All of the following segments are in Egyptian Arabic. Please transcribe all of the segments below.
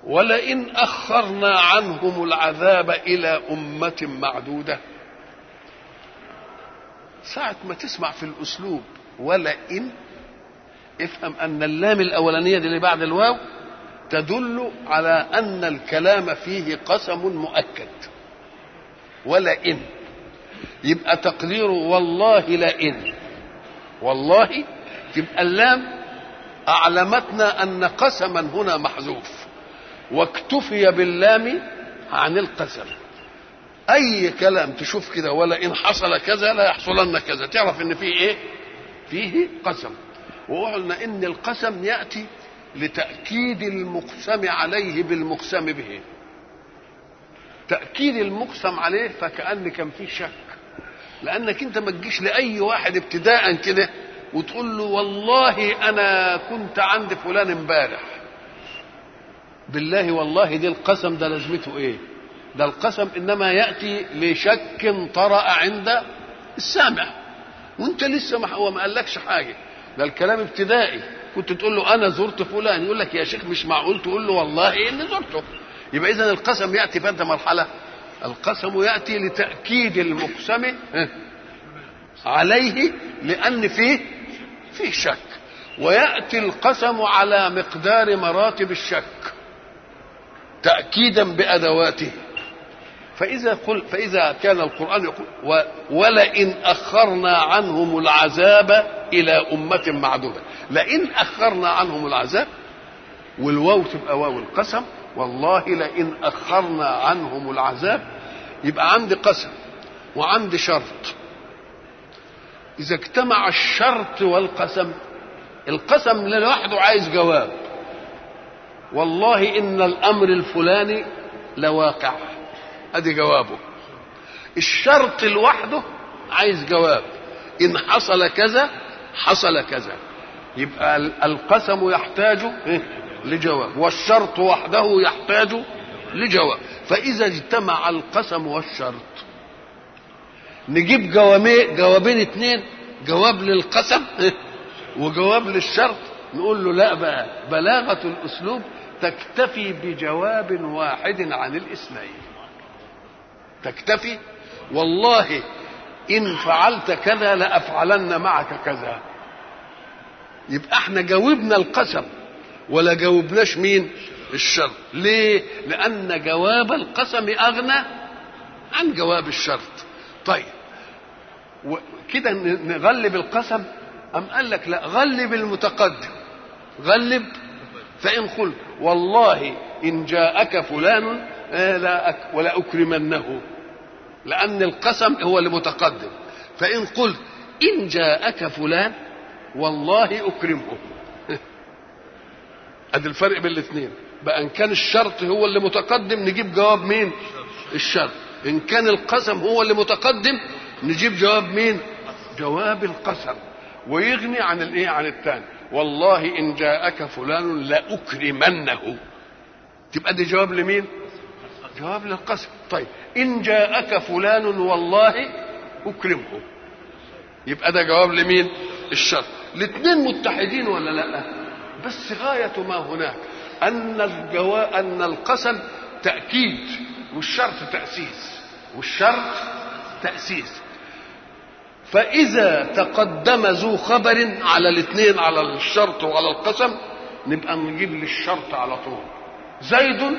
ولئن أخرنا عنهم العذاب إلى أمة معدودة ساعة ما تسمع في الأسلوب ولئن افهم أن اللام الأولانية دي اللي بعد الواو تدل على أن الكلام فيه قسم مؤكد ولئن يبقى تقديره والله لئن والله تبقى اللام أعلمتنا أن قسما هنا محذوف واكتفي باللام عن القسم أي كلام تشوف كده ولا إن حصل كذا لا يحصلن كذا تعرف إن فيه إيه؟ فيه قسم وقلنا إن القسم يأتي لتأكيد المقسم عليه بالمقسم به تأكيد المقسم عليه فكأن كان فيه شك لأنك أنت ما تجيش لأي واحد ابتداء كده وتقول له والله أنا كنت عند فلان امبارح بالله والله دي القسم ده لازمته ايه ده القسم انما ياتي لشك طرا عند السامع وانت لسه ما هو ما قالكش حاجه ده الكلام ابتدائي كنت تقول له انا زرت فلان يقول لك يا شيخ مش معقول تقول له والله إيه اني زرته يبقى اذا القسم ياتي في مرحله القسم ياتي لتاكيد المقسم عليه لان فيه فيه شك وياتي القسم على مقدار مراتب الشك تأكيدا بأدواته فإذا قل فإذا كان القرآن يقول ولئن أخرنا عنهم العذاب إلى أمة معدودة لئن أخرنا عنهم العذاب والواو تبقى واو القسم والله لئن أخرنا عنهم العذاب يبقى عندي قسم وعندي شرط إذا اجتمع الشرط والقسم القسم لوحده عايز جواب والله ان الامر الفلاني لواقع ادي جوابه الشرط لوحده عايز جواب ان حصل كذا حصل كذا يبقى القسم يحتاج لجواب والشرط وحده يحتاج لجواب فاذا اجتمع القسم والشرط نجيب جوابين جوابين اتنين جواب للقسم وجواب للشرط نقول له لا بقى بلاغه الاسلوب تكتفي بجواب واحد عن الاثنين تكتفي والله ان فعلت كذا لافعلن معك كذا يبقى احنا جاوبنا القسم ولا جاوبناش مين الشرط ليه لان جواب القسم اغنى عن جواب الشرط طيب كده نغلب القسم ام قال لك لا غلب المتقدم غلب فإن قلت والله إن جاءك فلان لا أك ولا أكرمنه لأن القسم هو المتقدم فإن قلت إن جاءك فلان والله أكرمه أدي الفرق بين الاثنين بقى إن كان الشرط هو اللي متقدم نجيب جواب مين الشرط إن كان القسم هو اللي متقدم نجيب جواب مين جواب القسم ويغني عن الايه عن الثاني والله ان جاءك فلان لاكرمنه تبقى دي جواب لمين جواب للقسم طيب ان جاءك فلان والله اكرمه يبقى ده جواب لمين الشرط الاثنين متحدين ولا لا بس غاية ما هناك أن الجوا... أن القسم تأكيد والشرط تأسيس والشرط تأسيس فإذا تقدم ذو خبر على الاثنين على الشرط وعلى القسم نبقى نجيب للشرط على طول زيد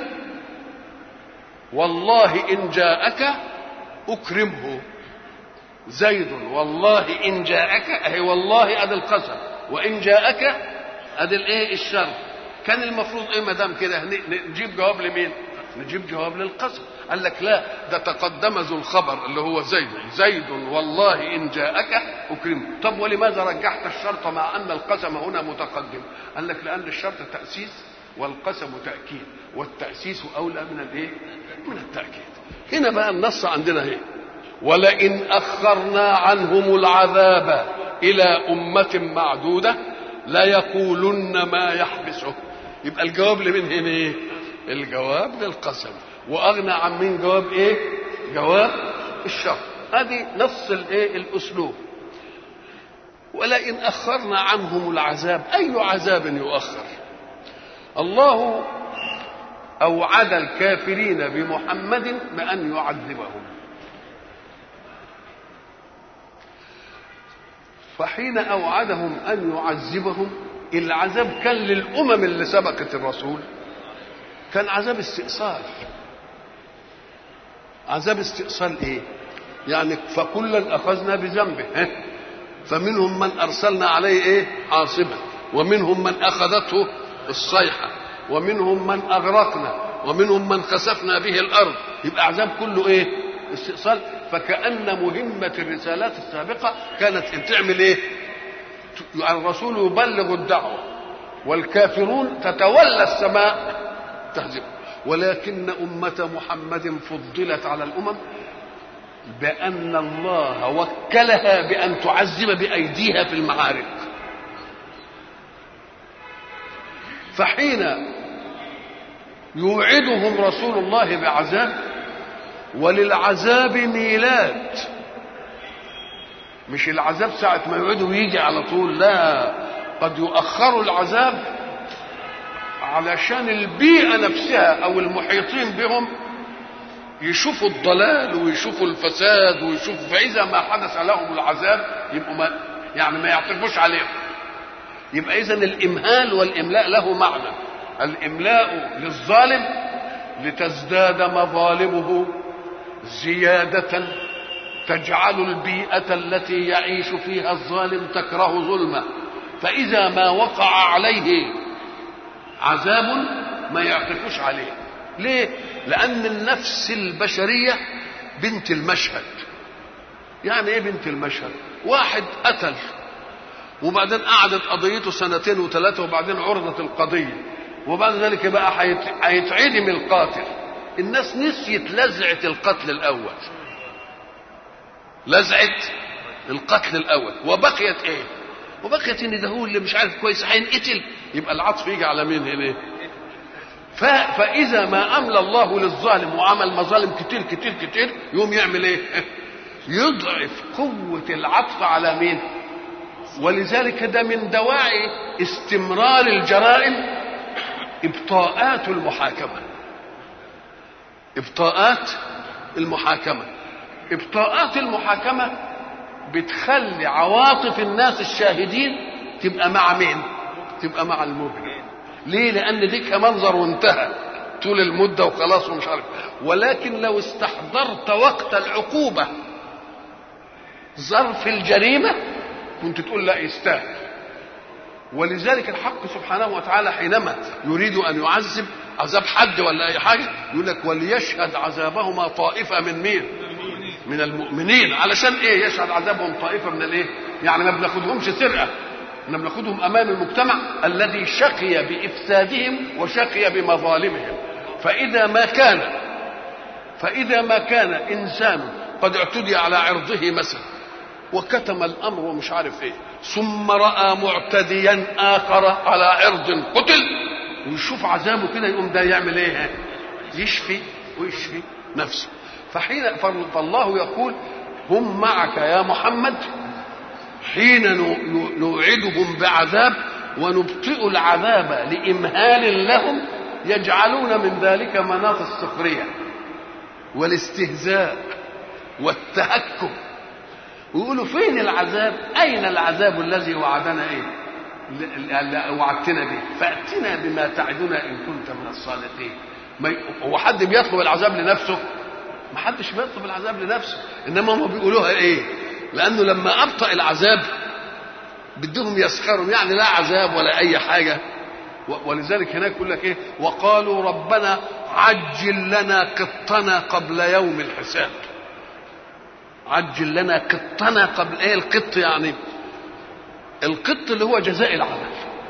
والله إن جاءك أكرمه زيد والله إن جاءك أهي والله أدي القسم وإن جاءك أدي الإيه الشرط كان المفروض إيه ما دام كده نجيب جواب لمين؟ نجيب جواب للقسم قال لك لا ده تقدم ذو الخبر اللي هو زيد زيد والله ان جاءك اكرمه طب ولماذا رجحت الشرط مع ان القسم هنا متقدم قال لك لان الشرط تاسيس والقسم تاكيد والتاسيس اولى من الايه من التاكيد هنا بقى النص عندنا ايه ولئن اخرنا عنهم العذاب الى امه معدوده ليقولن ما يحبسه يبقى الجواب لمن هنا ايه الجواب للقسم واغنى عن مين جواب ايه جواب الشر هذه نص الايه الاسلوب ولئن اخرنا عنهم العذاب اي عذاب يؤخر الله أوعد الكافرين بمحمد بأن يعذبهم فحين أوعدهم أن يعذبهم العذاب كان للأمم اللي سبقت الرسول كان عذاب استئصال عذاب استئصال ايه يعني فكلا اخذنا بذنبه ها؟ فمنهم من ارسلنا عليه ايه حاصبا ومنهم من اخذته الصيحه ومنهم من اغرقنا ومنهم من خسفنا به الارض يبقى عذاب كله ايه استئصال فكأن مهمة الرسالات السابقة كانت ان تعمل ايه الرسول يبلغ الدعوة والكافرون تتولى السماء تهزمه ولكن أمة محمد فضلت على الأمم بأن الله وكلها بأن تعذب بأيديها في المعارك فحين يوعدهم رسول الله بعذاب وللعذاب ميلاد مش العذاب ساعة ما يوعدوا يجي على طول لا قد يؤخروا العذاب علشان البيئة نفسها أو المحيطين بهم يشوفوا الضلال ويشوفوا الفساد ويشوفوا فإذا ما حدث لهم العذاب يبقوا ما يعني ما يعترفوش عليهم يبقى إذا الإمهال والإملاء له معنى الإملاء للظالم لتزداد مظالمه زيادة تجعل البيئة التي يعيش فيها الظالم تكره ظلمه فإذا ما وقع عليه عذاب ما يعطفوش عليه ليه لان النفس البشريه بنت المشهد يعني ايه بنت المشهد واحد قتل وبعدين قعدت قضيته سنتين وثلاثه وبعدين عرضت القضيه وبعد ذلك بقى هيتعدم القاتل الناس نسيت لزعه القتل الاول لزعه القتل الاول وبقيت ايه وبقيت ان ده هو اللي مش عارف كويس هينقتل يبقى العطف يجي على مين هنا فاذا ما املى الله للظالم وعمل مظالم كتير كتير كتير يقوم يعمل ايه يضعف قوه العطف على مين ولذلك ده من دواعي استمرار الجرائم ابطاءات المحاكمه ابطاءات المحاكمه ابطاءات المحاكمه بتخلي عواطف الناس الشاهدين تبقى مع مين تبقى مع المجرم ليه لان دي كمنظر وانتهى طول المده وخلاص ومش عارف ولكن لو استحضرت وقت العقوبه ظرف الجريمه كنت تقول لا يستاهل ولذلك الحق سبحانه وتعالى حينما يريد ان يعذب عذاب حد ولا اي حاجه يقول لك وليشهد عذابهما طائفه من مين من المؤمنين علشان ايه يشهد عذابهم طائفه من الايه يعني ما بناخدهمش سرقه احنا بناخدهم امام المجتمع الذي شقي بافسادهم وشقي بمظالمهم فاذا ما كان فاذا ما كان انسان قد اعتدي على عرضه مثلا وكتم الامر ومش عارف ايه ثم راى معتديا اخر على عرض قتل ويشوف عذابه كده يقوم ده يعمل ايه يشفي ويشفي نفسه فحين فالله يقول هم معك يا محمد حين نوعدهم بعذاب ونبطئ العذاب لإمهال لهم يجعلون من ذلك مناط السخرية والاستهزاء والتهكم ويقولوا فين العذاب أين العذاب الذي وعدنا إيه اللي وعدتنا به فأتنا بما تعدنا إن كنت من الصادقين هو حد بيطلب العذاب لنفسه ما حدش بيطلب العذاب لنفسه انما هم بيقولوها ايه لانه لما ابطا العذاب بدهم يسخروا يعني لا عذاب ولا اي حاجه ولذلك هناك يقول لك ايه وقالوا ربنا عجل لنا قطنا قبل يوم الحساب عجل لنا قطنا قبل ايه القط يعني القط اللي هو جزاء العمل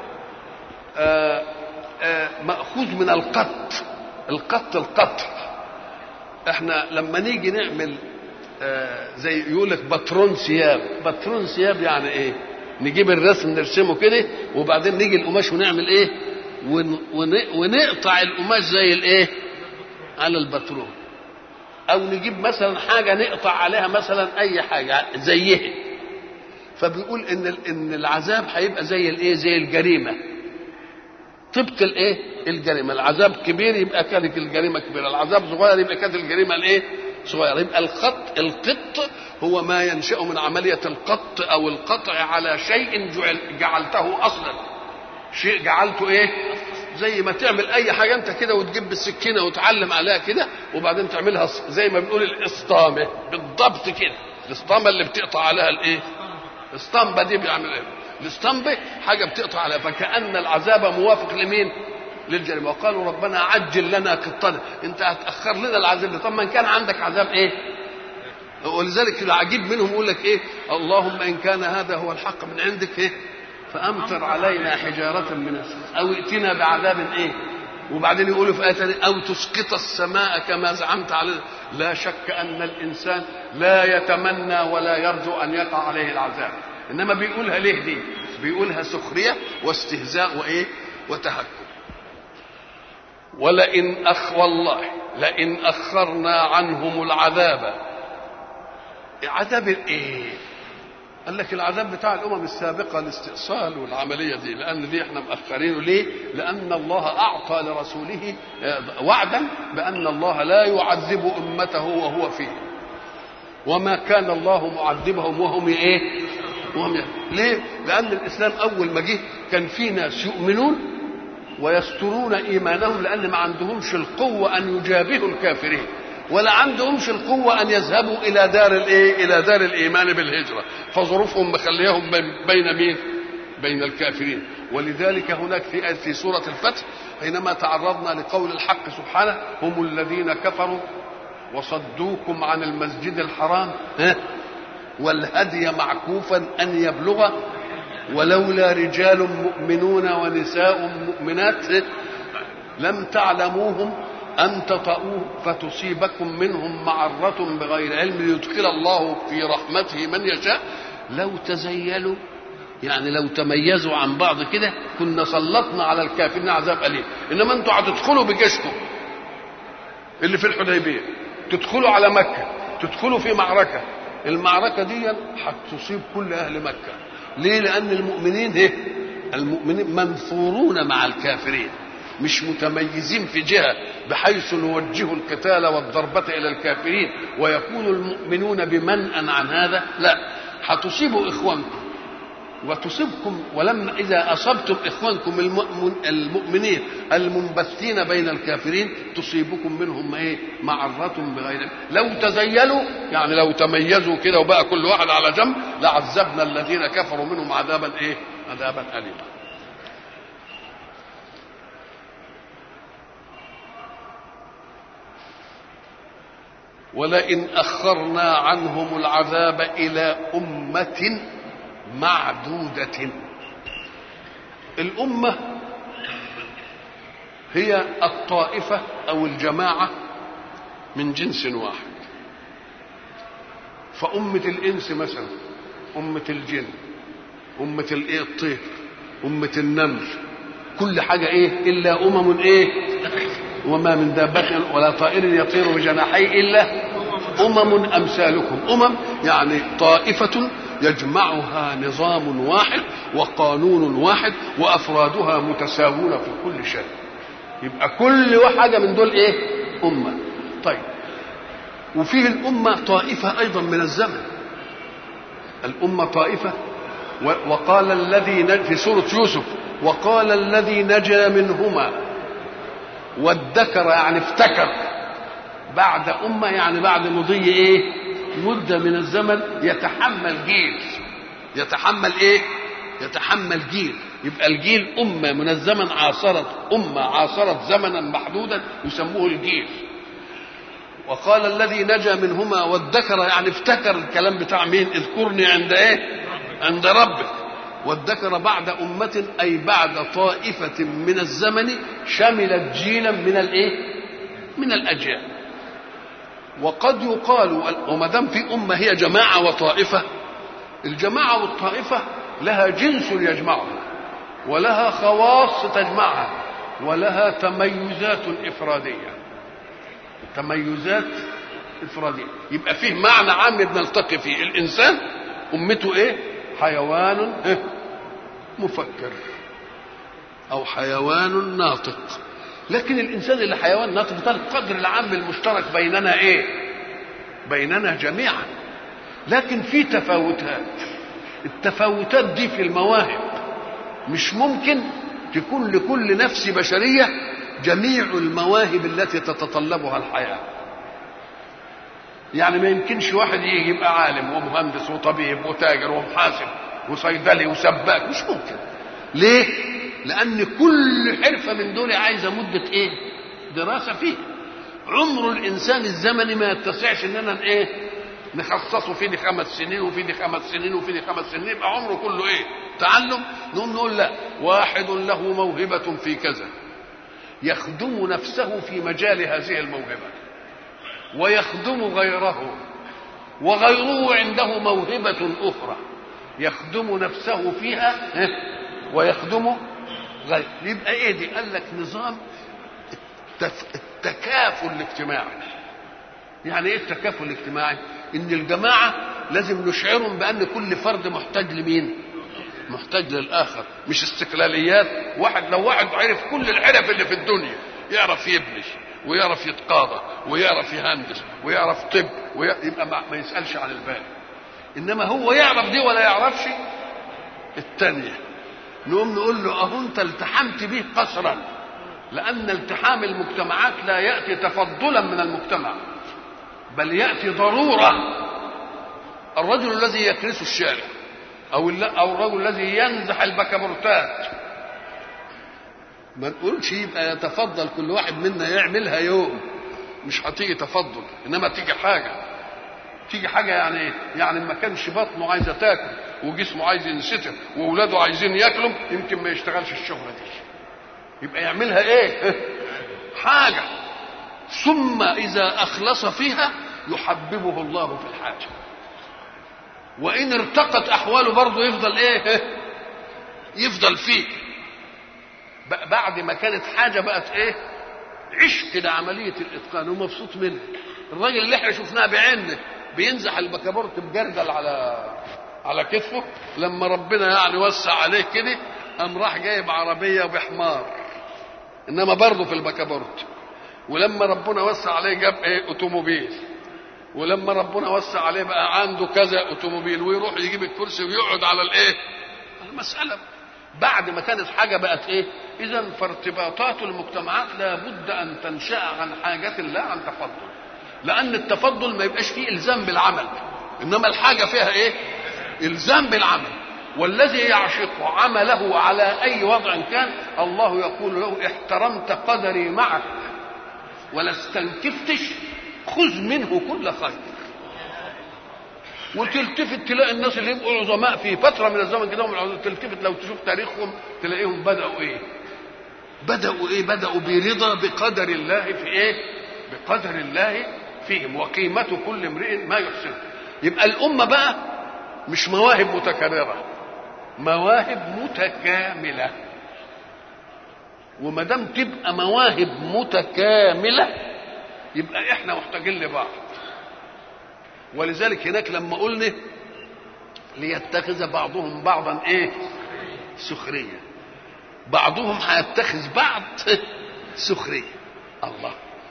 آآ آآ ماخوذ من القط القط القطر احنا لما نيجي نعمل آه زي يقول لك باترون ثياب باترون ثياب يعني ايه نجيب الرسم نرسمه كده وبعدين نيجي القماش ونعمل ايه ون ون ونقطع القماش زي الايه على الباترون او نجيب مثلا حاجه نقطع عليها مثلا اي حاجه زيها فبيقول ان ان العذاب هيبقى زي الايه زي الجريمه طبق الايه الجريمه العذاب كبير يبقى كانت الجريمه كبيره العذاب صغير يبقى كانت الجريمه الايه صغيره يبقى الخط القط هو ما ينشا من عمليه القط او القطع على شيء جعل جعلته اصلا شيء جعلته ايه زي ما تعمل اي حاجه انت كده وتجيب بالسكينه وتعلم عليها كده وبعدين تعملها زي ما بنقول الاسطامه بالضبط كده الاسطامه اللي بتقطع عليها الايه الاسطمبه دي بيعمل ايه الاسطمبه حاجه بتقطع عليها فكان العذاب موافق لمين للجريمه وقالوا ربنا عجل لنا قطنا انت هتاخر لنا العذاب ده طب ما كان عندك عذاب ايه ولذلك العجيب منهم يقول لك ايه اللهم ان كان هذا هو الحق من عندك ايه فامطر علينا حجاره من السماء او ائتنا بعذاب ايه وبعدين يقولوا في آية أو تسقط السماء كما زعمت علينا لا شك أن الإنسان لا يتمنى ولا يرجو أن يقع عليه العذاب إنما بيقولها ليه دي بيقولها سخرية واستهزاء وإيه وتهكم ولئن أخ والله لئن أخرنا عنهم العذاب عذاب الايه قال لك العذاب بتاع الامم السابقه الاستئصال والعمليه دي لان دي احنا مأخرينه ليه؟ لان الله اعطى لرسوله وعدا بان الله لا يعذب امته وهو فيه وما كان الله معذبهم وهم ايه؟ وهم يعني. ليه؟ لان الاسلام اول ما جه كان في ناس يؤمنون ويسترون ايمانهم لان ما عندهمش القوه ان يجابهوا الكافرين ولا عندهمش القوة أن يذهبوا إلى دار الإيه؟ إلى دار الإيمان بالهجرة، فظروفهم مخليهم بين مين؟ بين الكافرين، ولذلك هناك في في سورة الفتح حينما تعرضنا لقول الحق سبحانه هم الذين كفروا وصدوكم عن المسجد الحرام ها؟ والهدي معكوفا أن يبلغ ولولا رجال مؤمنون ونساء مؤمنات لم تعلموهم أن تطؤوه فتصيبكم منهم معرة بغير علم ليدخل الله في رحمته من يشاء لو تزيلوا يعني لو تميزوا عن بعض كده كنا سلطنا على الكافرين عذاب أليم إنما أنتوا هتدخلوا بجيشكم اللي في الحديبية تدخلوا على مكة تدخلوا في معركة المعركة دي هتصيب كل أهل مكة ليه لأن المؤمنين ايه المؤمنين منفورون مع الكافرين مش متميزين في جهه بحيث نوجه القتال والضربه الى الكافرين ويكون المؤمنون بمنأ عن هذا لا هتصيبوا اخوانكم وتصيبكم ولما اذا اصبتم اخوانكم المؤمنين المنبثين بين الكافرين تصيبكم منهم ايه معرة بغير لو تزيلوا يعني لو تميزوا كده وبقى كل واحد على جنب لعذبنا الذين كفروا منهم عذابا ايه عذابا اليما ولئن أخرنا عنهم العذاب إلى أمة معدودة الأمة هي الطائفة أو الجماعة من جنس واحد فأمة الإنس مثلا أمة الجن أمة الإيه الطير أمة النمل كل حاجة إيه إلا أمم إيه وما من دابة ولا طائر يطير بجناحيه إلا أمم أمثالكم أمم يعني طائفة يجمعها نظام واحد وقانون واحد وأفرادها متساوون في كل شيء يبقى كل واحدة من دول إيه أمة طيب وفيه الأمة طائفة أيضا من الزمن الأمة طائفة وقال الذي في سورة يوسف وقال الذي نجا منهما وادكر يعني افتكر بعد أمة يعني بعد مضي إيه مدة من الزمن يتحمل جيل يتحمل إيه يتحمل جيل يبقى الجيل أمة من الزمن عاصرت أمة عاصرت زمنا محدودا يسموه الجيل وقال الذي نجا منهما وادكر يعني افتكر الكلام بتاع مين اذكرني عند ايه عند ربك وادكر بعد أمة أي بعد طائفة من الزمن شملت جيلا من الإيه؟ من الأجيال. وقد يقال وما دام في أمة هي جماعة وطائفة الجماعة والطائفة لها جنس يجمعها ولها خواص تجمعها ولها تميزات إفرادية تميزات إفرادية يبقى فيه معنى عام بنلتقي فيه الإنسان أمته إيه؟ حيوان مفكر او حيوان ناطق لكن الانسان اللي حيوان ناطق ده القدر العام المشترك بيننا ايه بيننا جميعا لكن في تفاوتات التفاوتات دي في المواهب مش ممكن تكون لكل نفس بشريه جميع المواهب التي تتطلبها الحياه يعني ما يمكنش واحد يجي يبقى عالم ومهندس وطبيب وتاجر ومحاسب وصيدلي وسباك مش ممكن ليه لان كل حرفه من دول عايزه مده ايه دراسه فيه عمر الانسان الزمني ما يتسعش اننا ايه نخصصه في دي خمس سنين وفي دي خمس سنين وفي دي خمس سنين يبقى عمره كله ايه تعلم نقوم نقول لا واحد له موهبة في كذا يخدم نفسه في مجال هذه الموهبة ويخدم غيره وغيره عنده موهبة أخرى يخدم نفسه فيها ويخدم غيره يبقى ايه دي قال لك نظام التكافل الاجتماعي يعني ايه التكافل الاجتماعي ان الجماعه لازم نشعرهم بان كل فرد محتاج لمين محتاج للاخر مش استقلاليات واحد لو واحد عرف كل الحرف اللي في الدنيا يعرف يبني ويعرف يتقاضى ويعرف يهندس ويعرف طب يبقى ما يسالش عن الباقي انما هو يعرف دي ولا يعرفش الثانيه نقوم نقول له اهو انت التحمت به قصرا لان التحام المجتمعات لا ياتي تفضلا من المجتمع بل ياتي ضروره الرجل الذي يكنس الشارع او او الرجل الذي ينزح البكابورتات ما نقولش يبقى يتفضل كل واحد منا يعملها يوم مش هتيجي تفضل انما تيجي حاجه تيجي حاجه يعني ايه؟ يعني ما كانش بطنه عايزه تاكل وجسمه عايز ينستر واولاده عايزين ياكلوا يمكن ما يشتغلش الشغله دي يبقى يعملها ايه؟ حاجه ثم اذا اخلص فيها يحببه الله في الحاجه وان ارتقت احواله برضه يفضل ايه يفضل فيه بعد ما كانت حاجه بقت ايه عشق كده عمليه الاتقان ومبسوط منها الراجل اللي احنا شفناه بعيننا بينزح البكابورت بجردل على على كتفه لما ربنا يعني وسع عليه كده قام راح جايب عربيه بحمار انما برضه في البكابورت ولما ربنا وسع عليه جاب ايه اوتوموبيل ولما ربنا وسع عليه بقى عنده كذا اوتوموبيل ويروح يجيب الكرسي ويقعد على الايه المساله بعد ما كانت حاجه بقت ايه اذا فارتباطات المجتمعات لابد ان تنشا عن حاجه لا عن تفضل لان التفضل ما يبقاش فيه الزام بالعمل انما الحاجه فيها ايه الزام بالعمل والذي يعشق عمله على اي وضع كان الله يقول له احترمت قدري معك ولا استنكفتش خذ منه كل خير وتلتفت تلاقي الناس اللي يبقوا عظماء في فتره من الزمن كده تلتفت لو تشوف تاريخهم تلاقيهم بداوا ايه؟ بداوا ايه؟ بداوا برضا بقدر الله في ايه؟ بقدر الله فيهم وقيمة كل امرئ ما يحسنه يبقى الأمة بقى مش مواهب متكررة مواهب متكاملة وما دام تبقى مواهب متكاملة يبقى احنا محتاجين لبعض ولذلك هناك لما قلنا ليتخذ بعضهم بعضا ايه سخرية بعضهم هيتخذ بعض سخرية الله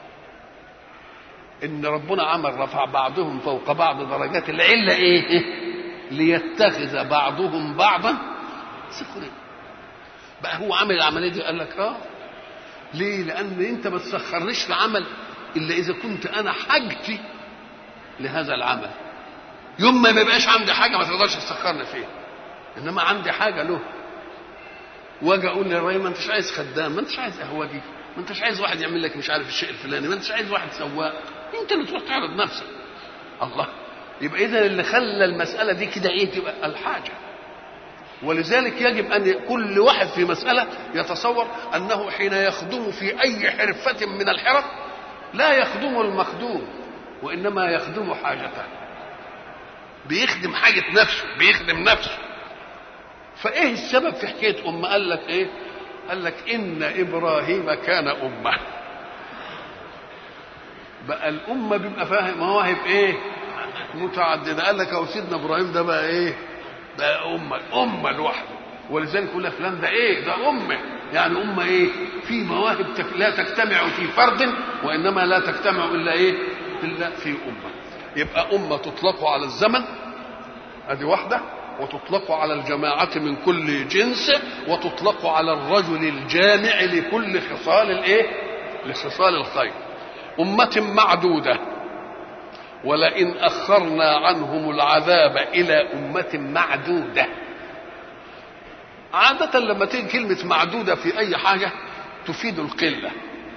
ان ربنا عمل رفع بعضهم فوق بعض درجات العله ايه ليتخذ بعضهم بعضا سخرية بقى هو عمل العمليه دي قال لك اه ليه لان انت ما تسخرنيش في عمل الا اذا كنت انا حاجتي لهذا العمل يوم ما يبقاش عندي حاجه ما تقدرش تسخرني فيها انما عندي حاجه له واجي اقول للراجل ما انتش عايز خدام ما انتش عايز قهوجي ما انتش عايز واحد يعمل لك مش عارف الشيء الفلاني ما انتش عايز واحد سواق انت اللي تروح تعرض نفسك الله يبقى اذا اللي خلى المساله دي كده ايه تبقى الحاجه ولذلك يجب ان كل واحد في مساله يتصور انه حين يخدم في اي حرفه من الحرف لا يخدم المخدوم وانما يخدم حاجته بيخدم حاجه نفسه بيخدم نفسه فايه السبب في حكايه ام قال لك ايه قال لك ان ابراهيم كان امه بقى الامه بيبقى فاهم مواهب ايه متعدده قال لك هو سيدنا ابراهيم ده بقى ايه بقى امه امه لوحده ولذلك يقول لك فلان ده ايه ده امه يعني أمة إيه في مواهب لا تجتمع في فرد وإنما لا تجتمع إلا إيه إلا في أمة يبقى أمة تطلق على الزمن ادي واحده وتطلق على الجماعة من كل جنس وتطلق على الرجل الجامع لكل خصال الايه؟ لخصال الخير. أمة معدودة ولئن أخرنا عنهم العذاب إلى أمة معدودة. عادة لما تيجي كلمة معدودة في أي حاجة تفيد القلة.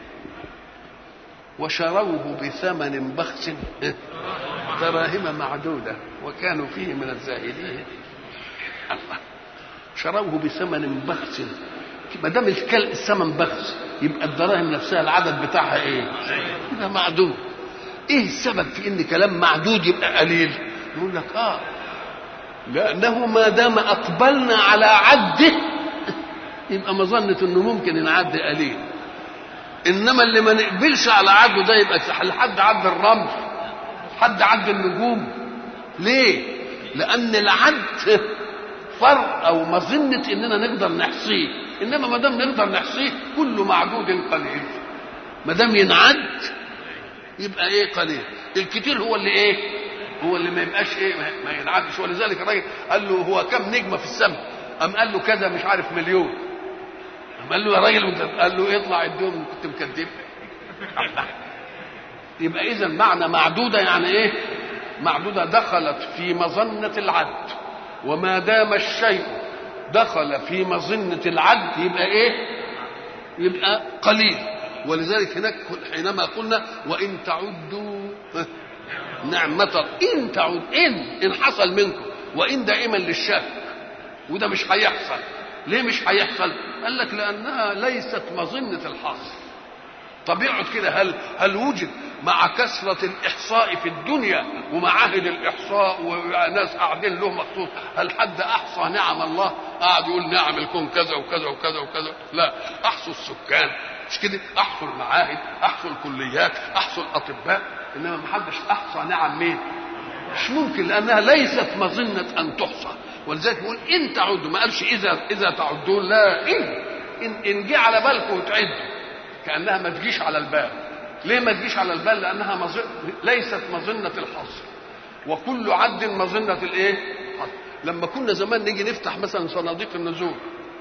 وشروه بثمن بخس دراهم معدودة وكانوا فيه من الزاهدين الله شروه بثمن بخس ما دام الثمن بخس يبقى الدراهم نفسها العدد بتاعها ايه؟ يبقى معدود ايه السبب في ان كلام معدود يبقى قليل؟ يقول لك اه لانه ما دام اقبلنا على عده يبقى مظنة انه ممكن ينعد قليل انما اللي ما نقبلش على عده ده يبقى لحد عد الرمل حد عد النجوم ليه لان العد فرق او مظنه اننا نقدر نحصيه انما ما دام نقدر نحصيه كل معدود قليل ما دام ينعد يبقى ايه قليل الكتير هو اللي ايه هو اللي ما يبقاش ايه ما ينعدش ولذلك الراجل قال له هو كم نجمه في السماء قام قال له كذا مش عارف مليون قام قال له يا راجل قال له اطلع اديهم كنت مكذب يبقى اذا معنى معدوده يعني ايه معدوده دخلت في مظنه العد وما دام الشيء دخل في مظنه العد يبقى ايه يبقى قليل ولذلك هناك حينما قلنا وان تعدوا نعمة إن تعود إن إن حصل منكم وإن دائما للشك وده مش هيحصل ليه مش هيحصل؟ قال لك لأنها ليست مظنة الحصر طبيعة كده هل هل وجد مع كثرة الإحصاء في الدنيا ومعاهد الإحصاء وناس قاعدين له مخصوص هل حد أحصى نعم الله قاعد يقول نعم الكون كذا وكذا وكذا وكذا لا أحصوا السكان مش كده أحصوا المعاهد أحصوا الكليات أحصوا الأطباء إنما ما حدش أحصى نعم مين مش ممكن لأنها ليست مظنة أن تحصى ولذلك يقول إن تعدوا ما قالش إذا إذا تعدون لا إن إن, إن جه على بالكم وتعدوا كانها ما تجيش على البال ليه ما تجيش على البال لانها مظن... ليست مظنه الحصر وكل عد مظنه الايه لما كنا زمان نيجي نفتح مثلا صناديق النزول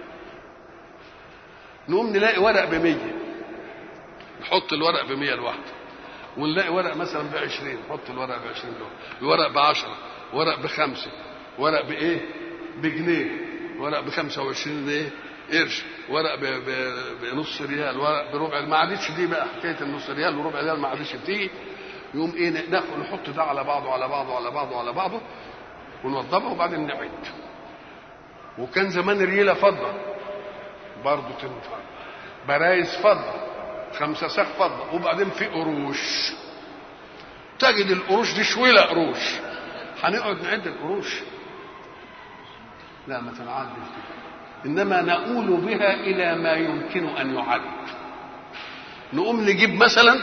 نقوم نلاقي ورق ب 100 نحط الورق ب 100 لوحده ونلاقي ورق مثلا ب 20 نحط الورق ب 20 لوحده الورق ب 10 ورق بخمسه ورق بايه؟ بجنيه ورق ب 25 ايه؟ قرش ورق بنص ريال ورق بربع ما عادتش دي بقى حكايه النص ريال وربع ريال ما عادتش بتيجي يقوم ايه ناخد نحط ده على بعضه على بعضه على بعضه على بعضه ونوضبه وبعدين نعد وكان زمان رياله فضه برضه تنفع برايز فضه خمسة ساق فضه وبعدين في قروش تجد القروش دي شويله قروش هنقعد نعد القروش لا ما تنعدش كده انما نؤول بها الى ما يمكن ان يعد نقوم نجيب مثلا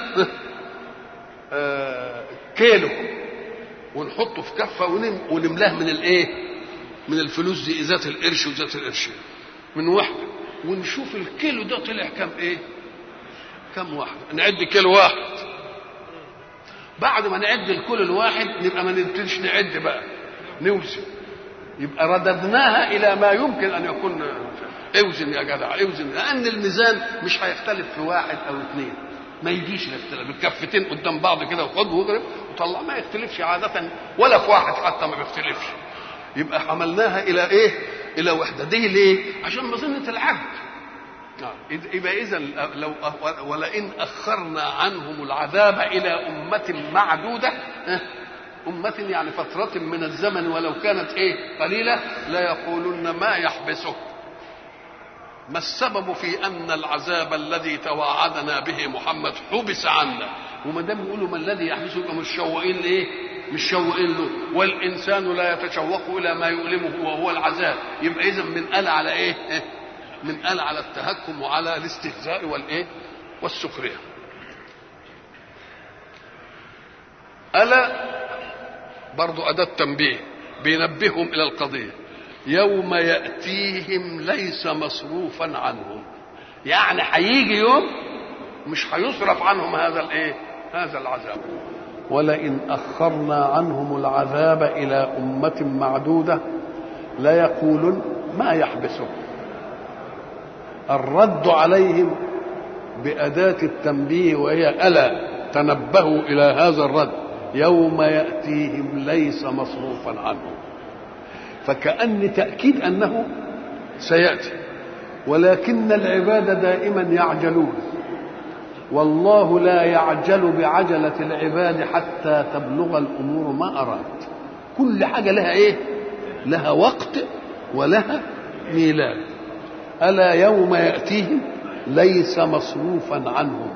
كيلو ونحطه في كفه ونملاه من الايه من الفلوس دي ذات القرش وذات القرشين من واحده ونشوف الكيلو ده طلع كم ايه كم واحده نعد كيلو واحد بعد ما نعد الكيلو الواحد نبقى ما نبتديش نعد بقى نوزن يبقى رددناها الى ما يمكن ان يكون اوزن يا جدع اوزن لان الميزان مش هيختلف في واحد او اثنين ما يجيش الاختلاف الكفتين قدام بعض كده وخد واضرب وطلع ما يختلفش عاده ولا في واحد حتى ما بيختلفش يبقى حملناها الى ايه الى وحده دي ليه عشان مظنه العبد يبقى اذا لو ولئن اخرنا عنهم العذاب الى امه معدوده أمة يعني فترة من الزمن ولو كانت إيه قليلة لا يقولون ما يحبسه ما السبب في أن العذاب الذي توعدنا به محمد حبس عنا وما دام يقولوا ما الذي يحبسه يبقى مش شوقين لإيه مش شوقين له والإنسان لا يتشوق إلى ما يؤلمه وهو العذاب يبقى إذا من قال على إيه من قال على التهكم وعلى الاستهزاء والإيه والسخرية ألا برضو أداة تنبيه بينبههم إلى القضية يوم يأتيهم ليس مصروفا عنهم يعني هيجي يوم مش هيصرف عنهم هذا الايه هذا العذاب ولئن اخرنا عنهم العذاب الى امه معدوده ليقولن ما يحبسه الرد عليهم بأداة التنبيه وهي ألا تنبهوا إلى هذا الرد يوم يأتيهم ليس مصروفا عنهم فكأن تأكيد أنه سيأتي ولكن العباد دائما يعجلون والله لا يعجل بعجلة العباد حتى تبلغ الأمور ما أراد كل حاجة لها إيه لها وقت ولها ميلاد ألا يوم يأتيهم ليس مصروفا عنهم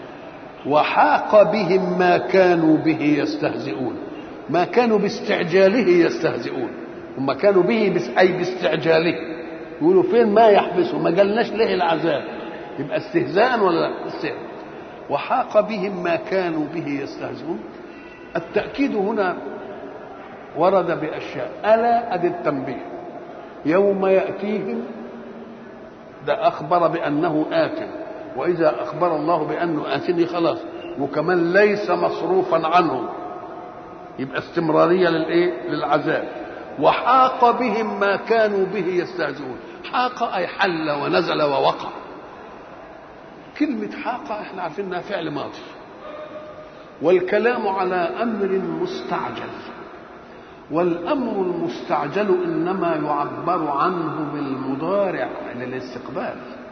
وحاق بهم ما كانوا به يستهزئون ما كانوا باستعجاله يستهزئون هم كانوا به بس أي باستعجاله يقولوا فين ما يحبسه ما قالناش ليه العذاب يبقى استهزاء ولا لا استهزاء وحاق بهم ما كانوا به يستهزئون التأكيد هنا ورد بأشياء ألا أدي التنبيه يوم يأتيهم ده أخبر بأنه آت وإذا أخبر الله بأنه آتني خلاص وكمان ليس مصروفا عنهم يبقى استمرارية للإيه؟ للعذاب وحاق بهم ما كانوا به يستهزئون حاق أي حل ونزل ووقع كلمة حاق احنا عارفين انها فعل ماضي والكلام على أمر مستعجل والامر المستعجل انما يعبر عنه بالمضارع للاستقبال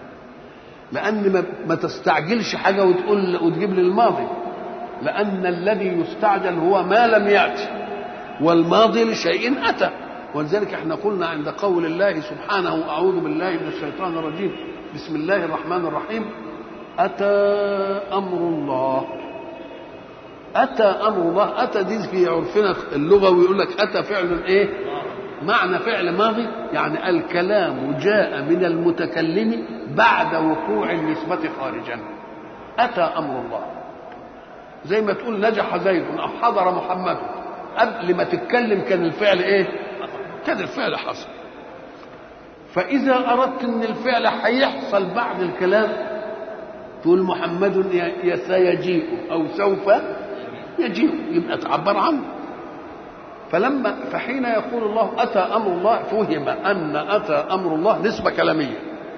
لان ما تستعجلش حاجه وتقول وتجيب لي الماضي لان الذي يستعجل هو ما لم ياتي والماضي لشيء اتى ولذلك احنا قلنا عند قول الله سبحانه اعوذ بالله من الشيطان الرجيم بسم الله الرحمن الرحيم اتى امر الله اتى امر الله اتى دي في عرفنا اللغوي يقول لك اتى فعل ايه معنى فعل ماضي يعني الكلام جاء من المتكلم بعد وقوع النسبة خارجا أتى أمر الله زي ما تقول نجح زيد أو حضر محمد قبل ما تتكلم كان الفعل إيه؟ كان الفعل حصل فإذا أردت أن الفعل هيحصل بعد الكلام تقول محمد سيجيء أو سوف يجيء يبقى تعبر عنه فلما فحين يقول الله اتى امر الله فهم ان اتى امر الله نسبه كلاميه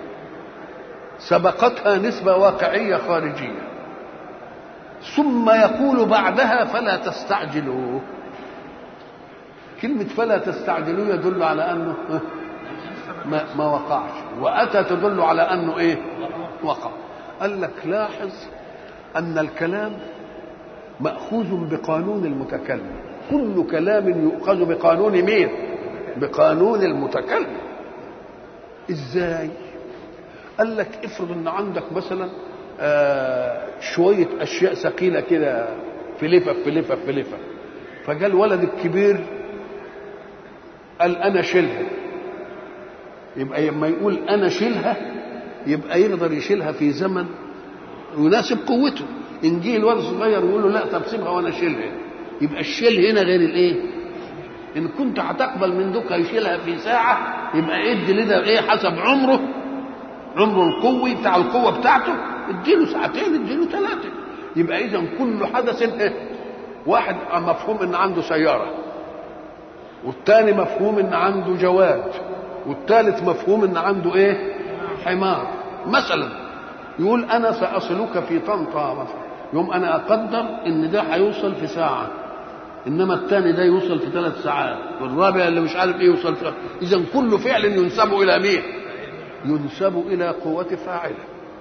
سبقتها نسبه واقعيه خارجيه ثم يقول بعدها فلا تستعجلوا كلمة فلا تستعجلوا يدل على أنه ما, ما وقعش وأتى تدل على أنه إيه وقع قال لك لاحظ أن الكلام مأخوذ بقانون المتكلم كل كلام يؤخذ بقانون مين بقانون المتكلم ازاي قال لك افرض ان عندك مثلا آه شويه اشياء ثقيله كده في لفه في لفه في لفه فجاء الولد الكبير قال انا شيلها يبقى لما يقول انا شيلها يبقى يقدر يشيلها في زمن يناسب قوته ان جه الولد الصغير يقول له لا طب سيبها وانا اشيلها يبقى الشيل هنا غير الايه ان كنت هتقبل من دوك يشيلها في ساعه يبقى ادي لده ايه حسب عمره عمره القوي بتاع القوه بتاعته اديله ساعتين اديله ثلاثه يبقى اذا كل حدث ايه واحد مفهوم ان عنده سياره والتاني مفهوم ان عنده جواد والثالث مفهوم ان عنده ايه حمار مثلا يقول انا ساصلك في طنطا مثلا يوم انا اقدر ان ده هيوصل في ساعه انما الثاني ده يوصل في ثلاث ساعات والرابع اللي مش عارف ايه يوصل في اذا كل فعل ينسب الى مين ينسب الى قوه فاعله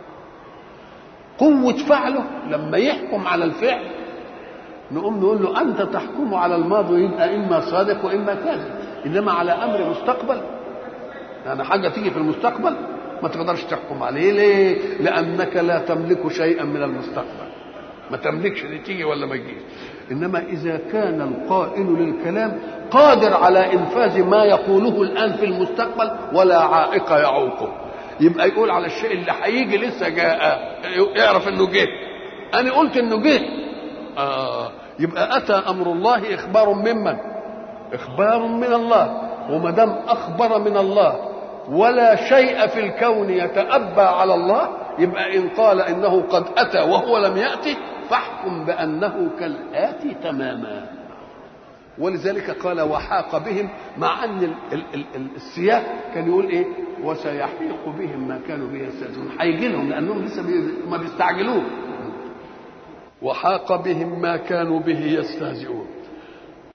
قوه فعله لما يحكم على الفعل نقوم نقول له انت تحكم على الماضي يبقى اما صادق واما كاذب انما على امر مستقبل يعني حاجه تيجي في المستقبل ما تقدرش تحكم عليه ليه لانك لا تملك شيئا من المستقبل ما تملكش دي تيجي ولا ما تجيش انما اذا كان القائل للكلام قادر على انفاذ ما يقوله الان في المستقبل ولا عائق يعوقه يبقى يقول على الشيء اللي هيجي لسه جاء يعرف انه جه انا قلت انه جه آه يبقى اتى امر الله اخبار ممن اخبار من الله وما دام اخبر من الله ولا شيء في الكون يتأبى على الله يبقى إن قال إنه قد أتى وهو لم يأتي فاحكم بأنه كالآتي تماما ولذلك قال وحاق بهم مع أن ال ال ال ال السياق كان يقول إيه وسيحيق بهم ما كانوا به يستهزئون هيجي لهم لأنهم لسه ما بيستعجلوه وحاق بهم ما كانوا به يستهزئون